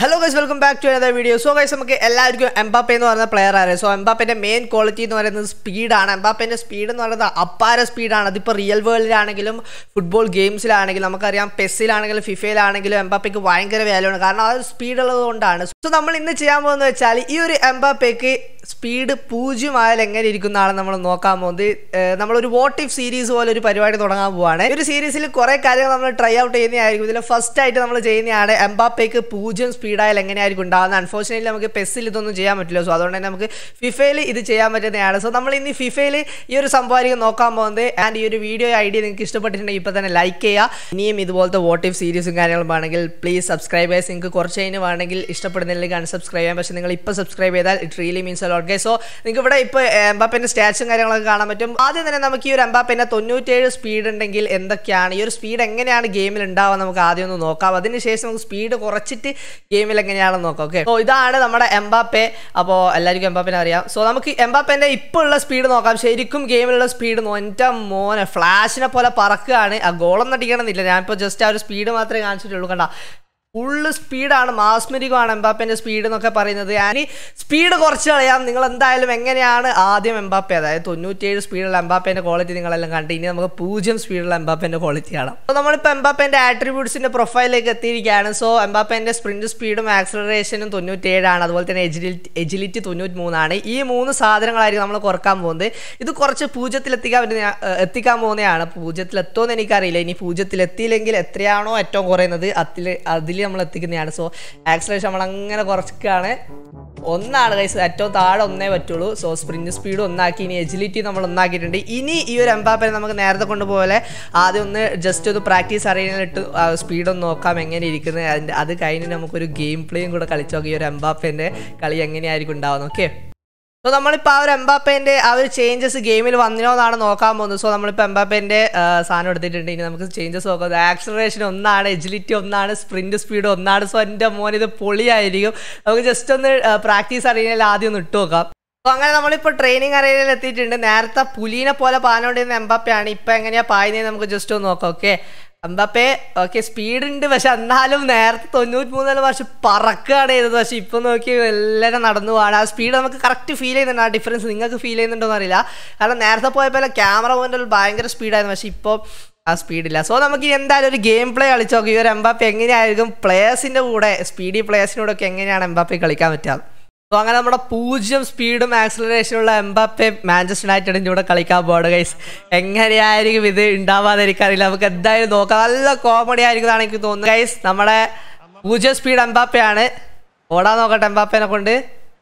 Hello guys welcome back to another video so guys നമുക്ക് എല്ലാവർക്കും Mbappe എന്ന് പറയുന്ന പ്ലെയർ അറിയാം സോ എംബാപ്പൻ്റെ മെയിൻ ക്വാളിറ്റി എന്ന് പറയുന്നത് സ്പീഡാണ് എംബാപ്പൻ്റെ സ്പീഡ് എന്ന് പറയുന്നത് അപ്പാര സ്പീഡാണ് അതിപ്പോൾ റിയൽ വേൾഡിലാണെങ്കിലും ഫുട്ബോൾ ഗെയിംസിലാണെങ്കിലും നമുക്കറിയാം പെസ്സിലാണെങ്കിലും ഫിഫയിലാണെങ്കിലും എംബാപ്പയ്ക്ക് ഭയങ്കര വാല്യൂ ആണ് കാരണം ആ ഒരു സ്പീഡ് ഉള്ളത് കൊണ്ടാണ് സോ നമ്മൾ ഇന്ന് ചെയ്യാൻ പോകുന്നത് വെച്ചാൽ ഈ ഒരു എംബാപ്പയ്ക്ക് സ്പീഡ് പൂജ്യമായാൽ എങ്ങനെ ഇരിക്കുന്നതാണ് നമ്മൾ നോക്കാൻ പോകുന്നത് ഏഹ് നമ്മളൊരു വോട്ട് ഇഫ് സീരീസ് പോലെ ഒരു പരിപാടി തുടങ്ങാൻ പോവാണ് ഈ ഒരു സീരീസിൽ കുറേ കാര്യങ്ങൾ നമ്മൾ ട്രൈ ഔട്ട് ചെയ്യുന്നതായിരിക്കും ഇതിൽ ഫസ്റ്റ് ആയിട്ട് നമ്മൾ ചെയ്യുന്നതാണ് എംബാപ്പയ്ക്ക് പൂജ്യം സ്പീഡായാൽ എങ്ങനെയായിരിക്കും ഉണ്ടാകുന്നത് അൺഫോർച്ചുനേറ്റ്ലി നമുക്ക് പെസ്സിൽ ഇതൊന്നും ചെയ്യാൻ പറ്റില്ല സോ അതുകൊണ്ട് തന്നെ നമുക്ക് ഫിഫയിൽ ഇത് ചെയ്യാൻ പറ്റുന്നതാണ് സോ നമ്മൾ ഇന്ന് ഫിഫയിൽ ഈ ഒരു സംഭവമായിരിക്കും നോക്കാൻ പോകുന്നത് ആൻഡ് ഈ ഒരു വീഡിയോ ഐഡിയ നിങ്ങൾക്ക് ഇഷ്ടപ്പെട്ടിട്ടുണ്ടെങ്കിൽ ഇപ്പോൾ തന്നെ ലൈക്ക് ചെയ്യുക ഇനിയും ഇതുപോലത്തെ വോട്ട് ഇഫ് സീരീസും കാര്യങ്ങളും വേണമെങ്കിൽ പ്ലീസ് സബ്സ്ക്രൈബേഴ്സ് നിങ്ങൾക്ക് കുറച്ച് കഴിഞ്ഞ് വേണമെങ്കിൽ ഇഷ്ടപ്പെടുന്നില്ലെങ്കിൽ അൺസബ്സ്ക്രൈബ് ചെയ്യാം പക്ഷേ നിങ്ങൾ ഇപ്പോൾ സബ്സ്ക്രൈബ് ചെയ്താൽ it really means a lot guy so നിങ്ങൾക്ക് ഇവിടെ ഇപ്പോൾ എംബാപ്പൻ്റെ സ്റ്റാറ്റ്സും കാര്യങ്ങളൊക്കെ കാണാൻ പറ്റും ആദ്യം തന്നെ നമുക്ക് ഈ ഒരു എംബാപ്പൻ്റെ തൊണ്ണൂറ്റേഴ് സ്പീഡ് ഉണ്ടെങ്കിൽ എന്തൊക്കെയാണ് ഈ ഒരു സ്പീഡ് എങ്ങനെയാണ് ഗെയിമിൽ ഉണ്ടാവുക നമുക്ക് ആദ്യം ഒന്ന് നോക്കാം അതിനുശേഷം നമുക്ക് സ്പീഡ് കുറച്ചിട്ട് ഗെയിമിൽ എങ്ങനെയാണെന്ന് നോക്കാം ഓക്കെ സോ ഇതാണ് നമ്മുടെ എംബാപ്പെ അപ്പോൾ എല്ലാവർക്കും എംബാപ്പിനെ അറിയാം സോ നമുക്ക് എംബാപ്പൻ്റെ ഇപ്പോൾ ഉള്ള സ്പീഡ് നോക്കാം ശരിക്കും ഗെയിമിലുള്ള സ്പീഡ് എൻ്റെ മോനെ ഫ്ലാഷിനെ പോലെ പറക്കുകയാണ് ആ ഗോളൊന്നും അടിക്കണമെന്നില്ല ഞാനിപ്പോൾ ജസ്റ്റ് ആ ഒരു സ്പീഡ് മാത്രമേ കാണിച്ചിട്ടുള്ളൂ കണ്ട ഫുള്ള് സ്പീഡാണ് മാസ്മരികമാണ് എംബാപ്പൻ്റെ സ്പീഡ് എന്നൊക്കെ പറയുന്നത് ഞാൻ സ്പീഡ് കുറച്ച് കളയാം നിങ്ങൾ എന്തായാലും എങ്ങനെയാണ് ആദ്യം എംബാപ്പെ അതായത് തൊണ്ണൂറ്റിയേഴ് സ്പീഡുള്ള എംബാപ്പേൻ്റെ ക്വാളിറ്റി നിങ്ങളെല്ലാം കണ്ട് ഇനി നമുക്ക് പൂജ്യം സ്പീഡുള്ള എംബാപ്പേൻ്റെ ക്വാളിറ്റി ആണ് അപ്പോൾ നമ്മളിപ്പോൾ എംബാപ്പേൻ്റെ ആട്രിബ്യൂട്ട്സിൻ്റെ പ്രൊഫൈലിലേക്ക് എത്തിയിരിക്കുകയാണ് സോ എംബാപ്പേൻ്റെ സ്പ്രിൻറ്റ് സ്പീഡും ആക്സലറേഷനും തൊണ്ണൂറ്റിയേഴാണ് അതുപോലെ തന്നെ എജിലിറ്റി എജിലിറ്റി തൊണ്ണൂറ്റി മൂന്നാണ് ഈ മൂന്ന് സാധനങ്ങളായിരിക്കും നമ്മൾ കുറക്കാൻ പോകുന്നത് ഇത് കുറച്ച് പൂജ്യത്തിൽ എത്തിക്കാൻ പറ്റുന്ന എത്തിക്കാൻ പോകുന്നതാണ് പൂജ്യത്തിൽ എത്തുമെന്ന് എനിക്കറിയില്ല ഇനി പൂജ്യത്തിൽ എത്തിയില്ലെങ്കിൽ എത്രയാണോ ഏറ്റവും കുറയുന്നത് അതിൽ അതിൽ നമ്മൾ എത്തിക്കുന്നതാണ് സോ ആക്സലേഷൻ നമ്മൾ അങ്ങനെ കുറയ്ക്കുകയാണ് ഒന്നാണ് കൈസ് ഏറ്റവും താഴെ ഒന്നേ പറ്റുള്ളൂ സോ സ്പ്രിന്റ് സ്പീഡ് ഒന്നാക്കി ഇനി എജിലിറ്റി നമ്മൾ ഒന്നാക്കിയിട്ടുണ്ട് ഇനി ഈ ഒരു എംബാപ്പനെ നമുക്ക് നേരത്തെ കൊണ്ടുപോലെ ആദ്യം ഒന്ന് ജസ്റ്റ് ഒന്ന് പ്രാക്ടീസ് അറിയാനിട്ട് സ്പീഡ് ഒന്ന് നോക്കാം എങ്ങനെ ഇരിക്കുന്നത് അതിൻ്റെ അത് കഴിഞ്ഞ് നമുക്കൊരു ഗെയിം പ്ലേയും കൂടെ കളിച്ചു നോക്കി ഈ ഒരു എംബാപ്പേൻ്റെ കളി എങ്ങനെയായിരിക്കും ഉണ്ടാവുന്നത് ഓക്കെ സോ നമ്മളിപ്പോൾ ആ ഒരു എംബാപ്പേൻ്റെ ആ ഒരു ചേഞ്ചസ് ഗെയിമിൽ വന്നിനോ എന്നാണ് നോക്കാൻ പോകുന്നത് സോ നമ്മളിപ്പോൾ എംബാപ്പേൻ്റെ സാധനം എടുത്തിട്ടുണ്ട് ഇനി നമുക്ക് ചേഞ്ചസ് നോക്കാം ആക്സലറേഷൻ ഒന്നാണ് എജിലിറ്റി ഒന്നാണ് സ്പ്രിൻറ്റ് സ്പീഡ് ഒന്നാണ് സോ എൻ്റെ മോൻ ഇത് പൊളിയായിരിക്കും നമുക്ക് ജസ്റ്റ് ഒന്ന് പ്രാക്ടീസ് അറിയാൻ ആദ്യം ഒന്ന് ഇട്ട് നോക്കാം സോ അങ്ങനെ നമ്മളിപ്പോൾ ട്രെയിനിങ് അറേനയിൽ എത്തിയിട്ടുണ്ട് നേരത്തെ പുലീനെ പോലെ പാനോണ്ടിരുന്ന എംബാപ്പയാണ് ഇപ്പം എങ്ങനെയാണ് പായുന്നത് നമുക്ക് ജസ്റ്റ് ഒന്ന് നോക്കാം ഓക്കെ എംബാപ്പെ ഓക്കെ സ്പീഡ് ഉണ്ട് പക്ഷെ എന്നാലും നേരത്തെ തൊണ്ണൂറ്റി മൂന്നാല് വർഷം പറക്കുകയാണ് ചെയ്തത് പക്ഷെ ഇപ്പം നോക്കി എല്ലാവരും നടന്നു പോവാണ് ആ സ്പീഡ് നമുക്ക് കറക്റ്റ് ഫീൽ ചെയ്യുന്നുണ്ട് ആ ഡിഫറൻസ് നിങ്ങൾക്ക് ഫീൽ ചെയ്യുന്നുണ്ടോ എന്നറിയില്ല കാരണം നേരത്തെ പോയപ്പോൾ ക്യാമറ പോയിന്റ് ഭയങ്കര സ്പീഡായിരുന്നു പക്ഷെ ഇപ്പോൾ ആ സ്പീഡില്ല സോ നമുക്ക് എന്തായാലും ഒരു ഗെയിം പ്ലേ കളിച്ച് നോക്കി ഈ ഒരു എംബാപ്പെ എങ്ങനെയായിരിക്കും പ്ലേയേഴ്സിൻ്റെ കൂടെ സ്പീഡി പ്ലേയേഴ്സിനോടൊക്കെ എങ്ങനെയാണ് എംബാപ്പെ കളിക്കാൻ പറ്റുക സോ അങ്ങനെ നമ്മുടെ പൂജ്യം സ്പീഡും ആക്സലറേഷനുള്ള എംബാപ്പെ മാഞ്ചസ്റ്റർ യുണൈറ്റഡിൻ്റെ കൂടെ കളിക്കാൻ പോകണം ഗൈസ് എങ്ങനെയായിരിക്കും ഇത് ഉണ്ടാവാതെ എനിക്കറിയില്ല നമുക്ക് എന്തായാലും നോക്കാം നല്ല കോമഡി ആയിരിക്കുന്നതാണ് എനിക്ക് തോന്നുന്നത് ഗൈസ് നമ്മുടെ പൂജ്യം സ്പീഡ് എംബാപ്പയാണ് ഓടാൻ നോക്കട്ടെ എംബാപ്പേനെ കൊണ്ട്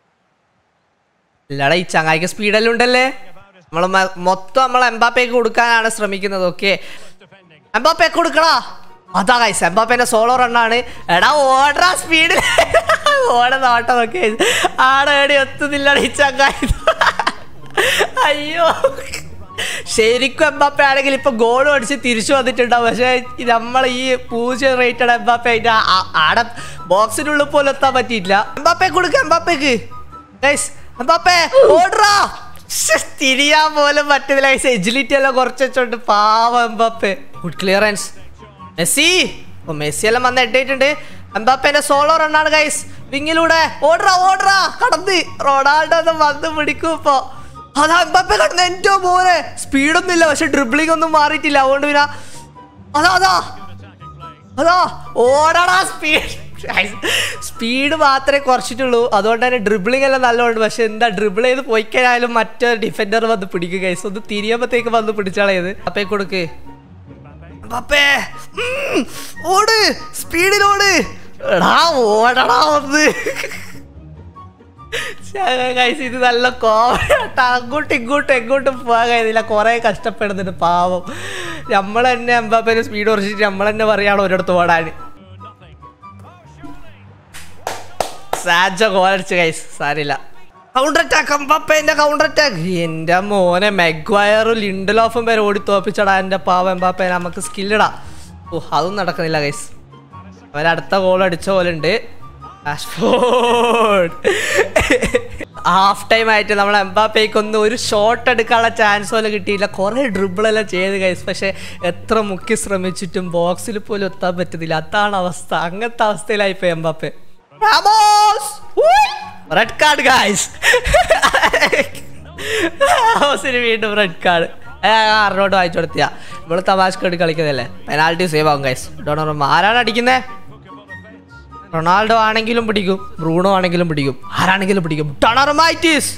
ഇല്ലടാ ഈ ചങ്ങായിക്ക് സ്പീഡെല്ലാം ഉണ്ടല്ലേ നമ്മൾ മൊത്തം നമ്മൾ എംബാപ്പയ്ക്ക് കൊടുക്കാനാണ് ശ്രമിക്കുന്നത് ഓക്കെ എംബാപ്പെ കൊടുക്കടാ അതാ കൈസ് എംബാപ്പേന്റെ സോളോ റണ്ണാണ് എടാ ഓടാ സ്പീഡിൽ ഓടുന്ന ഓട്ടം നോക്കി ആടെ എടി എത്തുന്നില്ലടാ ഈ ചങ്ങായി അയ്യോ ശരിക്കും എംബാപ്പ ആണെങ്കിൽ ഇപ്പൊ ഗോൾ അടിച്ച് തിരിച്ചു വന്നിട്ടുണ്ടാവും പക്ഷേ നമ്മൾ ഈ പൂജ്യം റേറ്റഡ് എംബാപ്പ അതിന്റെ ആടെ ബോക്സിനുള്ളിൽ പോലും എത്താൻ പറ്റിയിട്ടില്ല എംബാപ്പെ കൊടുക്ക എംബാപ്പയ്ക്ക് ഗൈസ് എംബാപ്പെ ഓടാ തിരിയാൻ പോലും പറ്റുന്നില്ല ഗൈസ് എജിലിറ്റി എല്ലാം കുറച്ച് വെച്ചോണ്ട് പാവ എംബാപ്പെ ഗുഡ് ക്ലിയറൻസ് മെസ്സി ഓ മെസ്സി എല്ലാം വന്ന് എട്ടിയിട്ടുണ്ട് എംബാപ്പേന്റെ സോളോ റണ്ണാണ് ഗൈസ് വിങ്ങിലൂടെ ഓടറാ ഓടറാ കടന്ന് റൊണാൾഡോ ഒന്ന് വന്ന് പിടിക്കും ഇപ്പൊ അതാ എംബാപ്പെ കടന്ന് എന്റെ മോനെ സ്പീഡൊന്നും ഇല്ല പക്ഷെ ഡ്രിബിളിംഗ് ഒന്നും മാറിയിട്ടില്ല അതുകൊണ്ട് പിന്നെ അതാ അതാ അതാ ഓടടാ സ്പീഡ് സ്പീഡ് മാത്രമേ കുറച്ചിട്ടുള്ളൂ അതുകൊണ്ട് തന്നെ ഡ്രിബിളിംഗ് എല്ലാം നല്ലോണ്ട് പക്ഷെ എന്താ ഡ്രിബിൾ ചെയ്ത് പോയി കഴിഞ്ഞാലും മറ്റേ ഡിഫൻഡർ വന്ന് പിടിക്കുക ഗൈസ് ഒന്ന് തിരിയുമ്പോഴത്തേക്ക് വന്ന് പിടിച്ചാളയത് അപ്പേ കൊടുക്ക് പപ്പേ ഓട് സ്പീഡിലോട് എടാ ഓടടാ ഒന്ന് കഴിച്ച് ഇത് നല്ല കോമഡി അങ്ങോട്ടും ഇങ്ങോട്ടും എങ്ങോട്ടും പോകാൻ കഴിയുന്നില്ല കുറേ കഷ്ടപ്പെടുന്നുണ്ട് പാവം നമ്മൾ തന്നെ എംബാപ്പേനെ സ്പീഡ് കുറച്ചിട്ട് നമ്മൾ തന്നെ പറയുകയാണ് ഒരിടത്ത് ഓടാൻ സാജ കോലടിച്ച് കൈസ് സാരില്ല കൗണ്ടർ അറ്റാക്ക് എംബാപ്പേന്റെ കൗണ്ടർ അറ്റാക്ക് എന്റെ മോനെ മെഗ്വയറും ലിൻഡലോഫും പേര് ഓടി തോപ്പിച്ചടാ എന്റെ പാവ എംബാപ്പേ നമുക്ക് സ്കില്ലിടാ ഓ അതൊന്നും നടക്കുന്നില്ല ഗൈസ് അവരടുത്ത ഗോൾ അടിച്ച പോലെ ഉണ്ട് ഹാഫ് ടൈം ആയിട്ട് നമ്മൾ എംബാപ്പയ്ക്ക് ഒന്നും ഒരു ഷോട്ട് എടുക്കാനുള്ള ചാൻസ് പോലും കിട്ടിയില്ല കുറേ ഡ്രിബിളെല്ലാം ചെയ്ത് ഗൈസ് പക്ഷേ എത്ര മുക്കി ശ്രമിച്ചിട്ടും ബോക്സിൽ പോലും എത്താൻ പറ്റുന്നില്ല അതാണ് അവസ്ഥ അങ്ങനത്തെ അവസ്ഥയിലായിപ്പോയി Mbappe Ramos red card guys റാമോസിന് വീണ്ടും റെഡ് കാർഡ് ആറിനോട്ട് വായിച്ചു കൊടുത്തിയ ഇവിടെ തമാശക്കോട്ട് കളിക്കുന്നതല്ലേ പെനാൽറ്റി സേവ് ആവും ഗൈസ് ഡോണർ ആരാണ് അടിക്കുന്നത് റൊണാൾഡോ ആണെങ്കിലും പിടിക്കും ബ്രൂണോ ആണെങ്കിലും പിടിക്കും ആരാണെങ്കിലും പിടിക്കും ടണർമൈറ്റിസ്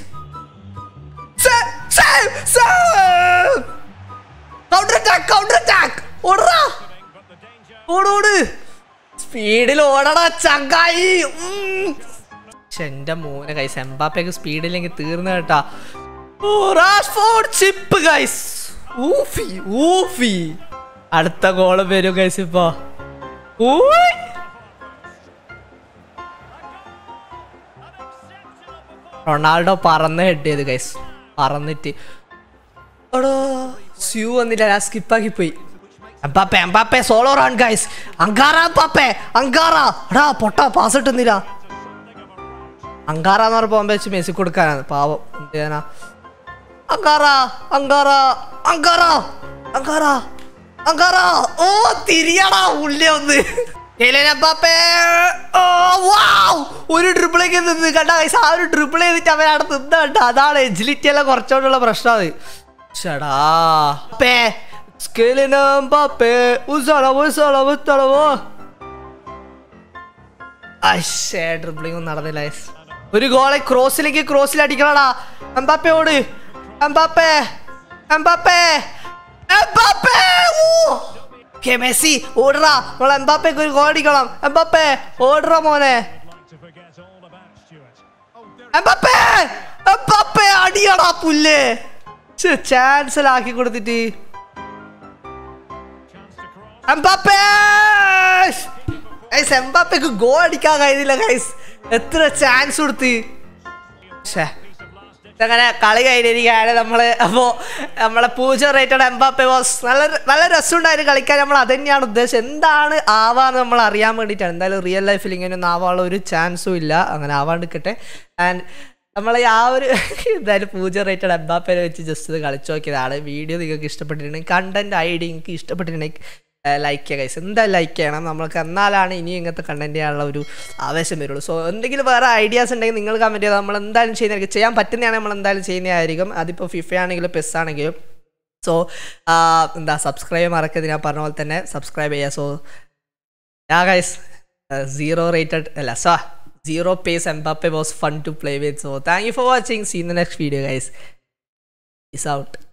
കൗണ്ടർ അറ്റാക്ക് കൗണ്ടർ അറ്റാക്ക് ഓടറാ ഓടോട് സ്പീഡിൽ ഓടടാ ചങ്കായി ഉം. ശ്ശെ, എന്റെ മോനെ കൈസ് എംബാപ്പയ്ക്ക് സ്പീഡില്ലെങ്കിൽ തീർന്നു കേട്ടാ ഓ, റാഷ്ഫോർഡ് ചിപ്പ് ഗൈസ് ഊഫി ഊഫി അടുത്ത ഗോള് വരും ഗൈസ് ഇപ്പോ ഊയ്. റൊണാൾഡോ പറന്ന് ഹെഡ് ചെയ്ത് ഗൈസ് പറന്നിട്ട് എടോ സ്യൂ വന്നില്ല ഞാൻ സ്കിപ്പാക്കി പോയി Mbappe Mbappe solo run guys അങ്കാറ എംബാപ്പെ അങ്കാറ എടാ പൊട്ട പാസ് ഇട്ടുന്നില്ല അങ്കാറ എന്ന് പറഞ്ഞ പോകുമ്പോ വെച്ച് മെസ്സി കൊടുക്കാനാണ് പാവം എന്ത് ചെയ്യാനാ അങ്കാറ അങ്കാറ അങ്കാറ അങ്കാറ അങ്കാറ ഓ തിരിയടാ ഉള്ളി ഒന്ന് കിലിയൻ എംബാപ്പെ. ഓ, വൗ! ഒരു ഡ്രിബിളേക്ക് നിന്ന് കണ്ട ഗൈസ് ആ ഒരു ഡ്രിബിൾ ചെയ്തിട്ട് അവൻ അവിടെ നിന്ന് കണ്ട അതാണ് എജിലിറ്റി എല്ലാം കുറച്ചുകൊണ്ടുള്ള പ്രശ്നം അത് ചേടാ പേ സ്കെലിന് എംബാപ്പെ ഉസാള ഉസാള ഉസാളവോ അശ്ശേ ഡ്രിബിളിംഗ് ഒന്നും നടന്നില്ല guys. ഒരു ഗോളെ ക്രോസിലേക്ക് ക്രോസിൽ അടിക്കണടാ എംബാപ്പെ ഓട് എംബാപ്പെ എംബാപ്പെ എംബാപ്പെ ഊ! Okay, മെസ്സി ഓടറാ നമ്മൾ എംബാപ്പയ്ക്ക് ഒരു ഗോൾ അടിക്കണം എംബാപ്പെ ഓടറാ മോനെ എംബാപ്പെ എംബാപ്പെ അടിയടാ പുല്ല് ചാൻസൽ ആക്കി കൊടുത്തിട്ട് എംബാപ്പെ ഗൈസ് എംബാപ്പയ്ക്ക് ഗോൾ അടിക്കാൻ കഴിയുന്നില്ല ഗൈസ് എത്ര ചാൻസ് കൊടുത്ത് ശ്ശേ. അങ്ങനെ കളി കഴിഞ്ഞിരിക്കുകയാണ് നമ്മള് അപ്പോ നമ്മളെ പൂജ റേറ്റഡ് എംബാപ്പെ ബോസ് നല്ല നല്ല രസമുണ്ടായിരുന്നു കളിക്കാൻ നമ്മൾ അത് തന്നെയാണ് ഉദ്ദേശം എന്താണ് ആവാന്ന് നമ്മൾ അറിയാൻ വേണ്ടിയിട്ടാണ് എന്തായാലും റിയൽ ലൈഫിൽ ഇങ്ങനെ ഒന്നും ആവാനുള്ള ഒരു ചാൻസും ഇല്ല അങ്ങനെ ആവാണ്ടിരിക്കട്ടെ ആൻഡ് നമ്മളെ ആ ഒരു എന്തായാലും പൂജ റേറ്റഡ് എംബാപ്പേനെ വെച്ച് ജസ്റ്റ് ഇത് കളിച്ചു നോക്കിയതാണ് വീഡിയോ നിങ്ങൾക്ക് ഇഷ്ടപ്പെട്ടിട്ടുണ്ടെങ്കിൽ കണ്ടന്റ് ഐ ഡി നിങ്ങൾക്ക് ഇഷ്ടപ്പെട്ടിട്ടുണ്ടെങ്കിൽ ലൈക്ക് ചെയ്യുക ഗൈസ് എന്തായാലും ലൈക്ക് ചെയ്യണം നമ്മൾക്ക് എന്നാലാണ് ഇനി ഇങ്ങനത്തെ കണ്ടന്റ് ചെയ്യാനുള്ള ഒരു ആവേശം വരുള്ളൂ സോ എന്തെങ്കിലും വേറെ ഐഡിയാസ് ഉണ്ടെങ്കിൽ നിങ്ങൾ കമൻറ്റ് ചെയ്താൽ നമ്മൾ എന്തായാലും ചെയ്യുന്നതായിരിക്കും ചെയ്യാൻ പറ്റുന്നതാണ് നമ്മൾ എന്തായാലും ചെയ്യുന്നതായിരിക്കും അതിപ്പോൾ ഫിഫ ആണെങ്കിലും പെസ് ആണെങ്കിലും സോ എന്താ സബ്സ്ക്രൈബ് മറക്കരുത് ഞാൻ പറഞ്ഞ പോലെ തന്നെ സബ്സ്ക്രൈബ് ചെയ്യുക so ya guys zero rated അല്ല so zero pace Mbappe was fun to play with so thank you for watching seen the next video guys is out